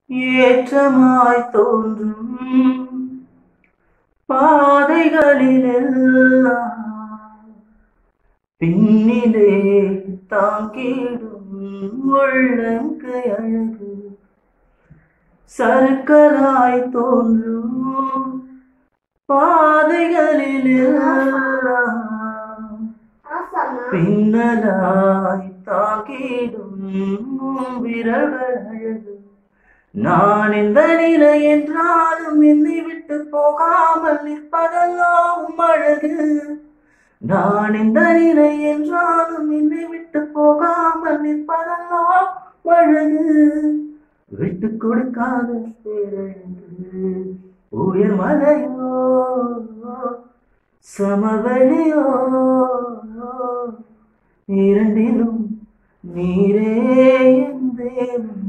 ஏற்றமாய் தோன்றும் பாதைகளிலெல்லாம் பின்னிலே தாங்கிடும் உள்ளங்கை அழகு சருக்களாய் தோன்றும் பாதைகளிலெல்லாம் பின்னலாய் தாக்கிடும் விரல்கள் அழகு நான் எந்த நிலை என்றாலும் என்னை விட்டு போகாமல் நிற்பதெல்லாம் அழகு நான் எந்த நிலை என்றாலும் என்னை விட்டு போகாமல் நிற்பதெல்லாம் அழகு விட்டு கொடுக்காத பேரழகு உயர் மலையோ சமவெளியோ இரண்டிலும் நீரே என் தேவன்